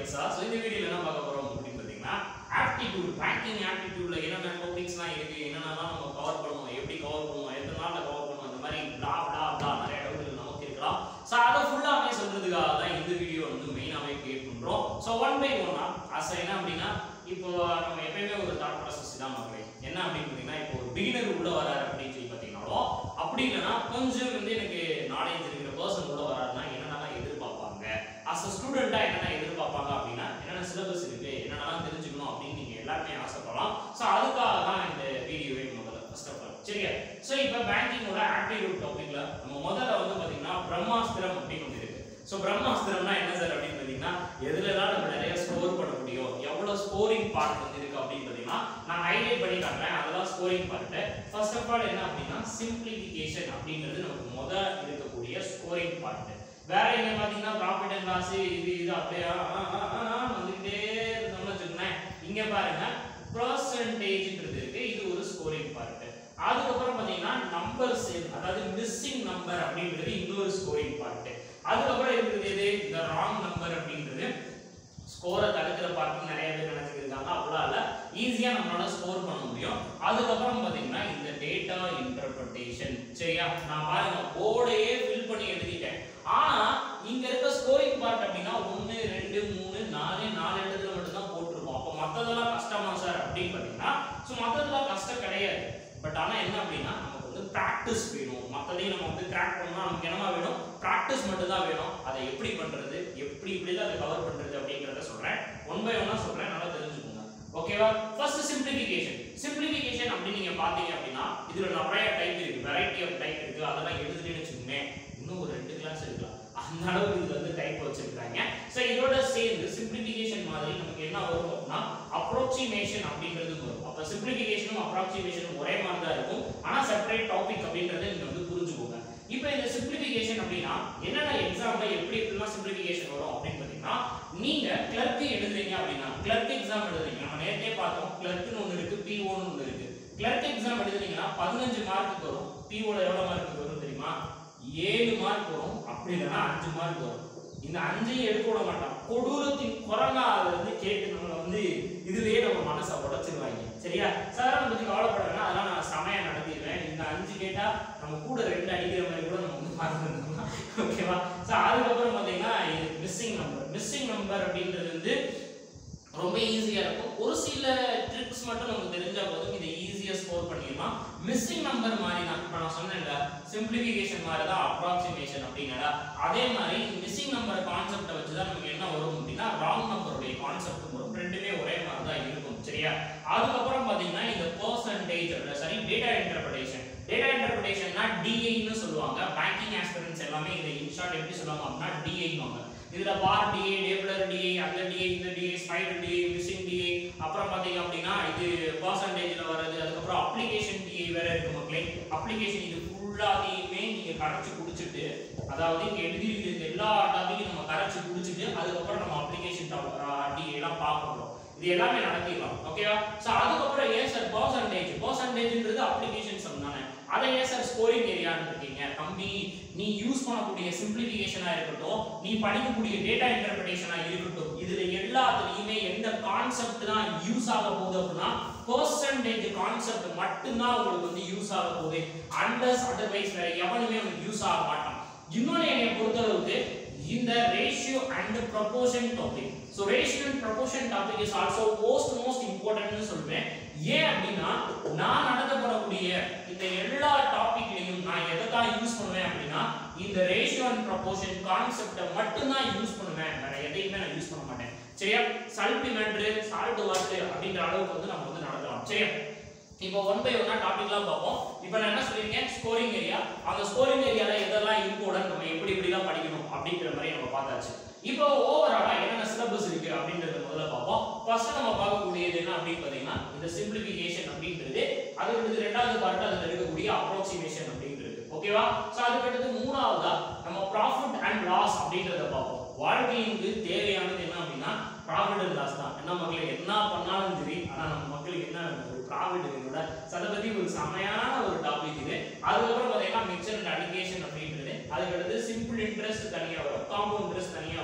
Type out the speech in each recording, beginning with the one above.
எக்ஸா so இந்த வீடியோல என்ன பார்க்க போறோம் அப்படின்னு பார்த்தீங்கன்னா ஆப்டிடியூட் பேங்கிங் ஆப்டிடியூட்ல என்னென்ன டாபிக்ஸ்லாம் இருக்கு என்னென்னலாம் நம்ம கவர் பண்ணுவோம் எப்படி கவர் பண்ணுவோம் எத்தனை நாள்ல கவர் பண்ணுவோம் அந்த மாதிரி blah blah blah நிறைய டவுட்கள் நமக்கு இருக்கலாம் ஸோ அதை ஃபுல்லாமே சொல்றதுக்காக தான் இந்த வீடியோ வந்து மெயினாகவே கிரியேட் பண்றோம் so one by one as என்ன அப்படின்னா இப்போ நம்ம எப்பயுமே ஒரு தாட் ப்ராசஸ் தான் மக்களே என்ன அப்படின்னு பார்த்தீங்கன்னா இப்போ ஒரு பிகினர் உள்ள வராரு அப்படின்னு சொல்லி பார்த்தீங்கன்னாலும் அப்படி இல்லைன்னா கொஞ்சம் வந்து எனக்கு நாலேஜ் இருக்கிற பர்சன் உள்ள வராருன்னா என்னென்னலாம் எதிர்பார்ப்பாங்க அஸ் அ ஸ்டூடெண்டா என்னென்ன எதிர்பார்ப்பாங்க அப்படின்னா என்னென்ன சிலபஸ் இருக்கு என்னென்னலாம் தெரிஞ்சுக்கணும் அப்படின்னு நீங்க எல்லாருமே ஆசைப்படலாம் ஸோ அதுக்காக தான் இந்த வீடியோவே முதல்ல ஃபர்ஸ்ட் ஆஃப் ஆல் சரியா ஸோ இப்போ பேங்கிங்கோட ஆப்டிடியூட் டாபிக்ல நம்ம முதல்ல வந்து பார்த்தீங்கன்னா பிரம்மாஸ்திரம் அப்படின்னு ஒன்று இருக்கு ஸோ பிரம்மாஸ்திரம்னா என்ன சார் அப்படின்னு பார்த்தீங்கன்னா எதுலலாம் நம்ம நிறைய ஸ்கோர் பண்ண முடியும் எவ்வளோ ஸ்கோரிங் பார்ட் வந்து இருக்கு அப்படின்னு பார்த்தீங்கன்னா நான் ஹைலைட் பண்ணி காட்டுறேன் அதெல்லாம் scoring part first of all என்ன அப்படின்னா சிம்பிளிஃபிகேஷன் அப்படின்றது நமக்கு முத இருக்கக்கூடிய ஸ்கோரிங் பார்ட் வேற எங்க பார்த்தீங்கன்னா ப்ராஃபிட் அண்ட் லாஸ் இது இது அப்படியே ஆ, ஆ, ஆ, ஆ, ஆ, வந்துகிட்டே இருந்தோம்னு வச்சுக்கோங்களேன் இங்க பாருங்க பர்சன்டேஜ்ன்றது இருக்கு இது ஒரு ஸ்கோரிங் பார்ட் அதுக்கப்புறம் பார்த்தீங்கன்னா நம்பர்ஸ் அதாவது மிஸ்ஸிங் நம்பர் அப்படின்றது இன்னொரு ஸ்கோரிங் பார்ட் அதுக்கப்புறம் இருக்கிறது எது இந்த ராங் நம்பர் அப்படின்றது ஸ்கோரை தடுக்கிற பார்ட்னு நிறைய பேர் நினைச்சிருக்காங்க அப்படிலாம் இல்ல ஈஸியா நம்மளால ஸ்கோர் பண்ண முடியும் அதுக்கப்புறம் பாத்தீங்கன்னா இந்த டேட்டா இன்டர்பிரேஷன் சரியா நான் பாருங்க போர்டையே ஃபில் பண்ணி எழுதிட்டேன் ஆனா இங்க இருக்க ஸ்கோரிங் பார்ட் அப்படின்னா ஒன்னு ரெண்டு மூணு நாலு நாலு இடத்துல மட்டும் தான் போட்டிருக்கோம் அப்போ மத்ததெல்லாம் கஷ்டமா சார் அப்படின்னு பாத்தீங்கன்னா ஸோ மத்ததெல்லாம் கஷ்டம் கிடையாது பட் ஆனா என்ன அப்படின்னா நமக்கு வந்து ப்ராக்டிஸ் வேணும் மற்றதையும் நம்ம வந்து கிராக் பண்ணா நமக்கு என்னமா வேணும் ப்ராக்டிஸ் மட்டும் தான் வேணும் அதை எப்படி பண்றது எப்படி இப்படிலாம் அதை கவர் பண்றது அப்படின்றத சொல்றேன் ஒன் பை ஒன்னா சொல்றேன் நல்லா தெரிஞ்சுக்கோங்க ஓகேவா ஃபர்ஸ்ட் சிம்பிளிஃபிகேஷன் சிம்பிளிஃபிகேஷன் அப்படின்னு நீங்க பாத்தீங்க அப்படின்னா இதுல நிறைய டைப் இருக்கு வெரைட்டி ஆஃப் டைப் இருக்கு அதெல்லாம் எழுதுனேன்னு வச்சுக்கோங்க இன்னும் ஒரு ரெண்டு கிளாஸ் இருக்கலாம் அந்த அளவுக்கு இதுல வந்து டைப் வச்சிருக்காங்க ஸோ இதோட சேர்ந்து சிம்பிளிஃபிகேஷன் மாதிரி நமக்கு என்ன வரும் அப்படின்னா அப்ரோக்சிமேஷன் அப்படின்றது வரும் அப்ப சிம்பிளிஃபிகேஷனும் அப்ராக்சிமேஷனும் ஒரே மாதிரி தான் இருக்கும் ஆனா செப்பரேட் டாபிக் அப்படின்றத நீங்க வந்து புரிஞ்சுக்கோங்க இப்போ இந்த சிம்பிளிஃபிகேஷன் அப்படின்னா என்னென்ன எக்ஸாம்ல எப்படி எப்படிலாம் சிம்பிளிஃபிகேஷன் வரும் அப்படின்னு பார்த்தீங்கன்னா நீங்க கிளர்க் எழுதுறீங்க அப்படின்னா கிளர்க் எக்ஸாம் எழுதுறீங்க நம்ம நேரத்தே பார்த்தோம் கிளர்க்னு ஒன்று இருக்கு பிஓன்னு ஒன்று இருக்கு கிளர்க் எக்ஸாம் எழுதுறீங்கன்னா பதினஞ்சு மார்க் வரும் பிஓல எவ்வளவு மார்க் வரும் தெரியுமா ஏழு மார்க் வரும் அப்படி இல்லைன்னா அஞ்சு மார்க் வரும் இந்த அஞ்சையும் எடுக்க விட மாட்டான் கொடூரத்தின் குரங்கா அதை வந்து கேட்டு நம்மளை வந்து இதுலயே நம்ம மனசை உடைச்சிருவாங்க சரியா சார் அதை பத்தி கவலைப்பட வேணாம் அதெல்லாம் நான் சமயா நடத்திடுவேன் இந்த அஞ்சு கேட்டா நம்ம கூட ரெண்டு அடிக்கிற மாதிரி கூட நம்ம வந்து மறந்துருந்தோம் ஓகேவா ஸோ அதுக்கப்புறம் பார்த்தீங்கன்னா இது மிஸ்ஸிங் நம்பர் மிஸ்ஸிங் நம்பர் அப்படின்றது வந்து ரொம்ப ஈஸியா இருக்கும் ஒரு சில ட்ரிக்ஸ் மட்டும் நமக்கு தெரிஞ்சா போதும் இதை ஈஸியா ஸ்கோர் பண்ணிடலாம் மிஸ்ஸிங் நம்பர் மாதிரி தான் இப்போ நான் சொன்னேன்ல சிம்பிளிஃபிகேஷன் மாதிரி தான் அப்ராக்சிமேஷன் அப்படிங்கடா அதே மாதிரி மிஸ்ஸிங் நம்பர் கான்செப்டை வச்சு தான் நமக்கு என்ன வரும் அப்படின்னா ராங் நம்பருடைய கான்செப்ட் வரும் ரெண்டுமே ஒரே மாதிரி தான் இருக்கும் சரியா அதுக்கப்புறம் பார்த்தீங்கன்னா இந்த percentage sorry data interpretation data இன்டர்பிரேஷன்னா டிஐன்னு சொல்லுவாங்க பேங்கிங் ஆஸ்பிரன்ஸ் எல்லாமே இதை இன்ஷார்ட் எப்படி சொல்லுவாங்க அப்படின்னா டிஐவாங்க இதுல பார் டிஏ டேபிளர் டிஏ அந்த டிஏ இந்த DI spider DI missing DI அப்புறம் பாத்தீங்க அப்படின்னா இது பர்சன்டேஜ்ல வர்றது அதுக்கப்புறம் அப்ளிகேஷன் டிஏ வேற இருக்கு மக்களே அப்ளிகேஷன் இது ஃபுல்லாதையுமே நீங்க கரைச்சு குடிச்சிட்டு அதாவது இங்க எழுதியிருக்கிறது எல்லா டாபிக்கும் நம்ம கரைச்சு குடிச்சிட்டு அதுக்கப்புறம் நம்ம அப்ளிகேஷன் டிஏ எல்லாம் பார்க்க போறோம் இது எல்லாமே நடத்திடலாம் ஓகேவா சோ அதுக்கப்புறம் ஏன் சார் பர்சன்டேஜ் பர்சன்டேஜ்ன்றது அப்ளிகேஷன் தானே அதை ஏன் சார் ஸ்கோரிங் ஏரியான்னு இருக்கீங்க தம்பி நீ யூஸ் பண்ணக்கூடிய சிம்பிளிஃபிகேஷனா இருக்கட்டும் நீ படிக்கக்கூடிய டேட்டா இன்டர்பிரேஷனா இருக்கட்டும் இதுல எல்லாத்துலயுமே எந்த கான்செப்ட் தான் யூஸ் ஆக போகுது அப்படின்னா பர்சன்டேஜ் கான்செப்ட் மட்டும்தான் உங்களுக்கு வந்து யூஸ் ஆக போகுது அண்டர்ஸ் அதர்வைஸ் வேற எவனுமே உங்களுக்கு யூஸ் ஆக மாட்டான் இன்னொன்னு என்னை பொறுத்தளவுக்கு இந்த ratio and proportion topic so ratio and proportion topic is also most most இம்பார்ட்டன்ட்னு சொல்வேன் ஏன் அப்படின்னா நான் நடத்தப்படக்கூடிய இந்த எல்லா டாபிக்லையும் நான் எதை தான் யூஸ் பண்ணுவேன் அப்படின்னா இந்த ரேஷியோ அண்ட் ப்ரொபோர்ஷன் கான்செப்டை மட்டும்தான் யூஸ் பண்ணுவேன் வேற எதையுமே நான் யூஸ் பண்ண மாட்டேன் சரியா சல்டிமெண்ட்ரு சால்ட் வாட்டர் அப்படின்ற அளவுக்கு வந்து நம்ம வந்து நடத்தலாம் சரியா இப்போ ஒன் பை ஒன்னா டாபிக்லாம் பார்ப்போம் இப்போ நான் என்ன சொல்லியிருக்கேன் ஸ்கோரிங் ஏரியா அந்த ஸ்கோரிங் ஏரியால எதெல்லாம் இம்பார்ட்டன்ட் நம்ம எப்படி எப்படிலாம் படிக்கணும் அப்படிங்கிற மாதிரி நம்ம பார்த்தாச்சு இப்போ ஓவராலா என்னென்ன சிலபஸ் இருக்கு அப்படின்றத முதல்ல பார்ப்போம் ஃபர்ஸ்ட் நம்ம பார்க்கக்கூடியது என்ன அப்படின்னு பார்த்தீங்கன்னா இந்த சிம்பிளிஃபிகேஷன் அப்படின்றது அதுக்கு ரெண்டாவது பார்ட் அதில் இருக்கக்கூடிய அப்ராக்சிமேஷன் அப்படின்றது ஓகேவா ஸோ அதுக்கடுத்து மூணாவதா நம்ம ப்ராஃபிட் அண்ட் லாஸ் அப்படின்றத பார்ப்போம் வாழ்க்கைக்கு தேவையானது என்ன அப்படின்னா ப்ராஃபிட் அண்ட் லாஸ் தான் என்ன மக்களே என்ன பண்ணாலும் சரி ஆனால் நம்ம மக்களுக்கு என்ன ஒரு ப்ராஃபிட் வேணும்ல ஸோ அதை பற்றி ஒரு செமையான ஒரு டாபிக் இது அதுக்கப்புறம் பார்த்தீங்கன்னா மிக்சர் அண்ட் அலிகேஷன் அப்படின்றது அதுக்கடுத்து சிம்பிள் இன்ட்ரெஸ்ட் தனியாக வரும் காம்பவுண்ட் இன்ட்ரெஸ்ட் தனியாக வரும்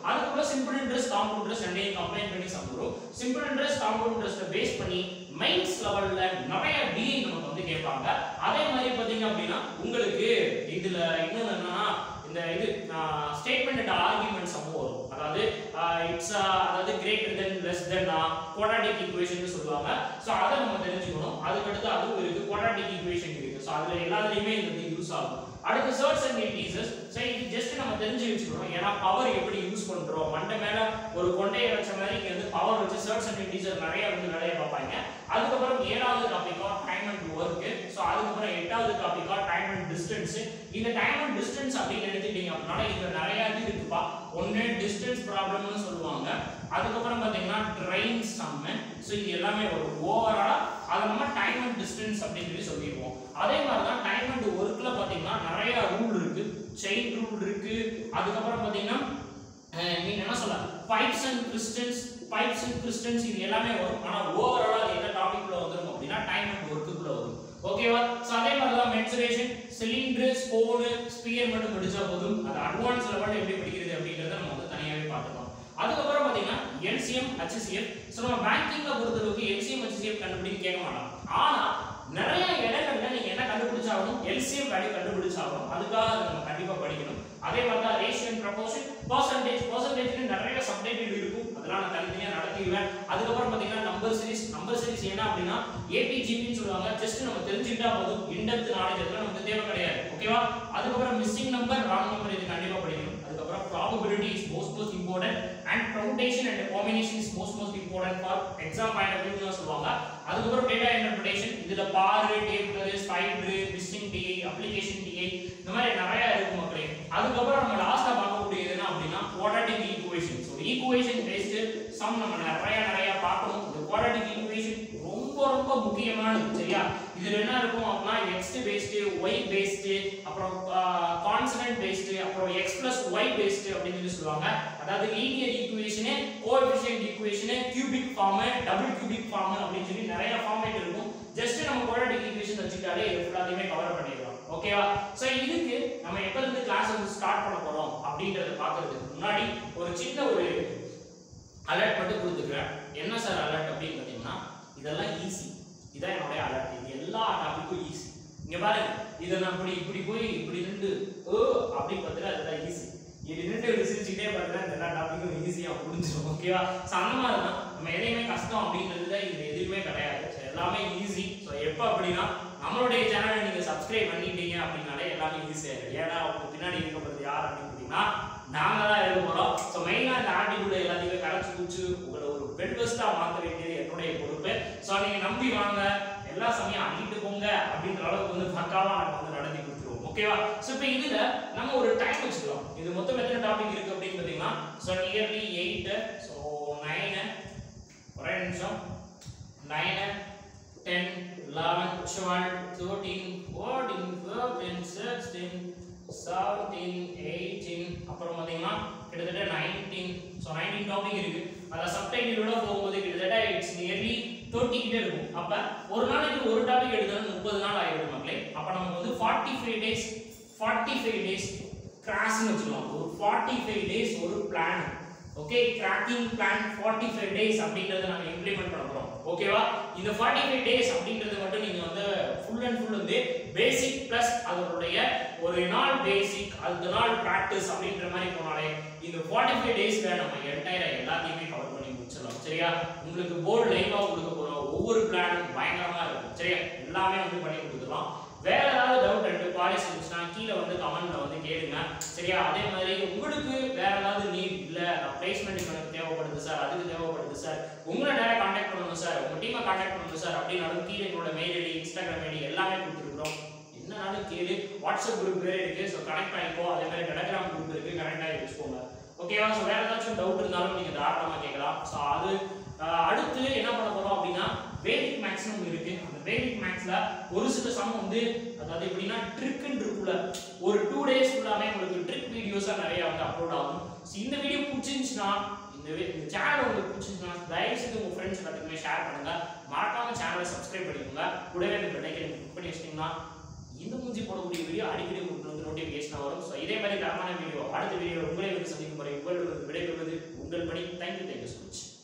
அதுக்கப்புறம் சிம்பிள் இன்ட்ரெஸ்ட் காம்பவுண்ட் இன்ட்ரெஸ்ட் ரெண்டையும் கம்பைன் பண்ணி சம் வரும் சிம்பிள் இன்ட்ரெஸ்ட் காம்பவுண்ட் இன்ட்ரெஸ்ட்டை பேஸ் பண்ணி மெயின்ஸ் லெவல்ல நிறைய டிஐ நமக்கு வந்து கேட்பாங்க அதே மாதிரி பாத்தீங்க அப்படின்னா உங்களுக்கு இதுல இன்னொன்னு என்னன்னா இந்த இது ஸ்டேட்மெண்ட் அண்ட் ஆர்குமெண்ட் சம் வரும் அதாவது இட்ஸ் அதாவது greater than less than quadratic equation சொல்லுவாங்க சோ அதை நம்ம தெரிஞ்சுக்கணும் அதுக்கு அடுத்து அதுவும் இருக்கு குவாட்ராட்டிக் ஈக்குவேஷன் இருக்கு சோ அதுல எல்லாத்துலயுமே இந்த இது யூஸ் ஆகும் அடுத்து சர்ட்ஸ் அண்ட் இன்டீசர்ஸ் சோ இது ஜஸ்ட் நம்ம தெரிஞ்சு வச்சுக்கணும் ஏன்னா பவர் எப்படி யூஸ் பண்றோம் மண்டை மேல ஒரு கொண்டையை வச்ச மாதிரி இங்க வந்து பவர் வச்சு சர்ட்ஸ் அண்ட் இன்டீசர் நிறைய வந்து வேலையை பார்ப்பாங்க அதுக்கப்புறம் ஏழாவது டாபிக்கா டைம் அண்ட் ஒர்க் சோ அதுக்கப்புறம் எட்டாவது டாபிக்கா டைம் அண்ட் டிஸ்டன்ஸ் இந்த டைம் அண்ட் டிஸ்டன்ஸ் அப்படின்னு எடுத்துட்டீங்க அப்படின்னா இதுல நிறைய இது இருக்குப்பா ஒன்னு டிஸ்டன்ஸ் ப்ராப்ளம்னு சொல்லுவாங்க அதுக்கப்புறம் பாத்தீங்கன்னா ட்ரெயின் சம்மு ஸோ இது எல்லாமே ஒரு ஓவராலா அதை நம்ம டைம் அண்ட் டிஸ்டன்ஸ் அப்படின்னு சொல்லி சொல்லிடுவோம் அதே மாதிரி தான் டைம் அண்ட் ஒர்க்ல பாத்தீங்கன்னா நிறைய ரூல் இருக்கு செயின் ரூல் இருக்கு அதுக்கப்புறம் பாத்தீங்கன்னா அஹ், நீங்க என்ன சொல்ல pipes and cisterns pipes and cisterns இது எல்லாமே வரும் ஆனா ஓவராலா அது என்ன டாபிக்ல வந்துரும் அப்படின்னா டைம் அண்ட் ஒர்க்குக்குள்ள வரும் ஓகேவா சோ அதே மாதிரி தான் மென்சுரேஷன் சிலிண்டர் ஸ்போனு ஸ்பியர் மட்டும் படிச்சா போதும் அது அட்வான்ஸ் லெவல்ல எப்படி படிக்கிறது அப்படிங்கறத நம்ம வந்து தனியாவே பார்த்துக்கலாம் அதுக்கப்புறம் பாத்தீங்கன்னா எல்சிஎம் ஹெச்சிஎஃப் ஸோ நம்ம பேங்கிங்ல பொறுத்தளவுக்கு எல்சிஎம் ஹெச்சிஎஃப் கண்டுபிடிக்க கேட்க மாட்டோம் ஆனா நிறைய இடங்கள்ல நீங்க என்ன கண்டுபிடிச்சாகணும் எல்சிஎம் வேல்யூ கண்டுபிடிச்சாகணும் அதுக்காக அதை நம்ம கண்டிப்பா படிக்கணும் அதே மாதிரி தான் ரேஷியோ ப்ரொபோர்ஷன் பர்சன்டேஜ் பர்சன்டேஜ்ல நிறைய சப்டைட்டில் இருக்கும் அதெல்லாம் நான் தனித்தனியா நடத்திடுவேன் அதுக்கப்புறம் பாத்தீங்கன்னா நம்பர் சீரிஸ் நம்பர் சீரிஸ் என்ன அப்படின்னா ஏபிஜிபின்னு சொல்லுவாங்க ஜஸ்ட் நம்ம தெரிஞ்சுக்கிட்டா போதும் இன்டெப்த் நாலேஜ் அதெல்லாம் நமக்கு தேவை கிடையாது ஓகேவா அதுக்கப்புறம் மிஸ்ஸிங் நம்பர் ராங் நம்பர் இது கண்டிப்பா படிக்கணும் அதுக்கப்புறம் probability is most most important and permutation and combination is most most important for exam point of view சொல்லுவாங்க அதுக்கப்புறம் டேட்டா இன்டர்பிரேஷன் இதுல bar table spider missing DI application DI இந்த மாதிரி நிறைய இருக்கு மக்களே அதுக்கப்புறம் நம்ம லாஸ்டா பார்க்கக்கூடியது என்ன அப்படின்னா quadratic equation so equation based sum நம்ம நிறைய நிறைய பார்க்கணும் இந்த குவாட்ராட்டிக் ஈக்குவேஷன் ரொம்ப ரொம்ப முக்கியமானது சரியா இதுல என்ன இருக்கும் அப்படின்னா எக்ஸ் பேஸ்டு ஒய் பேஸ்டு அப்புறம் கான்சனன்ட் பேஸ்டு அப்புறம் எக்ஸ் பிளஸ் ஒய் பேஸ்டு அப்படின்னு சொல்லி சொல்லுவாங்க அதாவது linear equation coefficient equation cubic form double cubic form அப்படின்னு சொல்லி நிறைய ஃபார்மேட் இருக்கும் ஜஸ்ட் நம்ம குவாட்ராட்டிக் ஈக்குவேஷன் வச்சுக்கிட்டாலே இது ஃபுல்லாத்தையுமே கவர் பண்ணிடலாம் ஓகேவா சோ இதுக்கு நம்ம எப்ப இருந்து கிளாஸ் வந்து ஸ்டார்ட் பண்ண போறோம் அப்படின்றத பாக்குறதுக்கு முன்னாடி ஒரு சின்ன ஒரு அலர்ட் மட்டும் கொடுத்துக்கிறேன் என்ன சார் அலர்ட் அப்படின்னு பார்த்தீங்கன்னா இதெல்லாம் ஈஸி இதான் என்னுடைய அலர்ட் இது எல்லா டாபிக்கும் ஈஸி இங்க பாருங்க இதை நான் இப்படி இப்படி போய் இப்படி நின்று ஓ அப்படின்னு பார்த்தா அதுதான் ஈஸி இது நின்று விசிரிச்சுட்டே பார்த்தா இந்த எல்லா டாபிக்கும் ஈஸியா முடிஞ்சிடும் ஓகேவா ஸோ அந்த மாதிரி தான் நம்ம எதையுமே கஷ்டம் அப்படின்றதுல இது எதுவுமே கிடையாது So, எல்லாமே ஈஸி ஸோ எப்போ அப்படின்னா நம்மளுடைய சேனலை நீங்க சப்ஸ்கிரைப் பண்ணிட்டீங்க அப்படின்னாலே எல்லாமே ஈஸியாக ஏன்னா உங்க பின்னாடி இருக்கப்படுறது யார் அப்படின்னு பார்த்தீங்கன்னா நாங்க தான் இருக்க போறோம் ஸோ மெயினா இந்த ஆட்டிடியூட் எல்லாத்தையுமே கரைச்சு குடிச்சு உங்களை ஒரு பெட்வெஸ்டா மாற்ற வேண்டியது என்னுடைய பொறுப்பு ஸோ நீங்க நம்பி வாங்க எல்லா சமயம் அள்ளிட்டு போங்க அப்படின்ற அளவுக்கு வந்து பக்காவா நம்ம வந்து நடத்தி கொடுத்துருவோம் ஓகேவா ஸோ இப்போ இதுல நம்ம ஒரு டைம் வச்சுக்கலாம் இது மொத்தம் எத்தனை டாபிக் இருக்கு அப்படின்னு பார்த்தீங்கன்னா so nearly eight so nine ஒரே நிமிஷம் nine ten eleven twelve thirteen fourteen fifteen sixteen seventeen eighteen அப்புறம் பார்த்தீங்கன்னா கிட்டத்தட்ட நைன்டீன் ஸோ நைன்டீன் டாபிக் இருக்கு அதில் சப்டைட்டிலோட போகும்போது கிட்டத்தட்ட இட்ஸ் நியர்லி தேர்ட்டி கிட்டே இருக்கும் அப்போ ஒரு நாளைக்கு ஒரு டாபிக் எடுத்தாலும் முப்பது நாள் ஆயிடும் மக்களே அப்போ நமக்கு வந்து forty five days forty five days கிராஸ்னு வச்சுக்கலாம் ஒரு ஃபார்ட்டி ஃபைவ் டேஸ் ஒரு plan okay cracking plan forty five days அப்படின்றத நாங்கள் இம்ப்ளிமெண்ட் பண்ண போகிறோம் ஓகேவா இந்த ஃபார்ட்டி ஃபைவ் டேஸ் அப்படின்றது மட்டும் நீங்கள் வந்து ஃபுல் அண்ட் ஃபுல் வந்து பேசிக் ப்ளஸ் அதனுடைய ஒரு நாள் பேசிக் அடுத்த நாள் ப்ராக்டிஸ் அப்படின்ற மாதிரி போனாலே இந்த ஃபார்ட்டி ஃபைவ் டேஸ்ல நம்ம என்டையரா எல்லாத்தையுமே கவர் பண்ணி முடிச்சிடலாம் சரியா உங்களுக்கு போர்டு லைவா கொடுக்க போறோம் ஒவ்வொரு பிளானும் பயங்கரமா இருக்கும் சரியா எல்லாமே வந்து பண்ணி கொடுத்துடலாம் வேற ஏதாவது டவுட் ரெண்டு பாலிசி இருந்துச்சுன்னா கீழே வந்து கமெண்ட்ல வந்து கேளுங்க சரியா அதே மாதிரி உங்களுக்கு வேற ஏதாவது நீட் இல்ல பிளேஸ்மெண்ட் எனக்கு தேவைப்படுது சார் அதுக்கு தேவைப்படுது சார் உங்களை டேரக்ட் கான்டாக்ட் பண்ணணும் சார் உங்க டீமை கான்டாக்ட் பண்ணணும் சார் அப்படின்னாலும் கீழே எங்களோட மெயில் ஐடி இன்ஸ்டாகிராம் ஐடி எல்லாமே கொடுத்துருக்குறோம் என்னனாலும் கேளு வாட்ஸ்அப் குரூப் வேற இருக்கு ஸோ கனெக்ட் பண்ணிக்கோ அதே மாதிரி டெலகிராம் குரூப் இருக்கு கனெக்ட் ஆகி வச்சுக்கோங்க ஓகேவா ஸோ வேற ஏதாச்சும் டவுட் இருந்தாலும் நீங்க தாராளமா கேட்கலாம் ஸோ அது ஆஹ், அடுத்து என்ன பண்ண போறோம் அப்படின்னா வேதிக் மேக்ஸிமம் இருக்கு அந்த வேதிக் மேக்ஸ்ல ஒரு சில சம் வந்து அதாவது எப்படின்னா ட்ரிக்னு இருக்குல்ல ஒரு டூ டேஸ் ஃபுல்லாமே உங்களுக்கு ட்ரிக் வீடியோஸா நிறைய வந்து அப்லோட் ஆகும் ஸோ இந்த வீடியோ பிடிச்சிருந்துச்சுன்னா இந்த வி- இந்த சேனல் உங்களுக்கு பிடிச்சிருந்துச்சுன்னா தயவு செய்து உங்க ஃப்ரெண்ட்ஸ் எல்லாத்துக்குமே ஷேர் பண்ணுங்க மறக்காம சேனலை சப்ஸ்கிரைப் பண்ணிக்கோங்க கூடவே இந்த பெல்லைக்கன் கிளிக் பண்ணி வச்சிட்டீங்கன்னா இந்த மூஞ்சி போடக்கூடிய வீடியோ அடிக்கடி உங்களுக்கு வந்து நோட்டிஃபிகேஷன் வரும் ஸோ இதே மாதிரி தரமான வீடியோ அடுத்த வீடியோ உங்களை வந்து சந்திக்கும் முறை உங்களோட விடைபெறுவது விடைபெறுவது உங்கள் பணி தேங்க்யூ தேங்க்யூ ஸோ மச்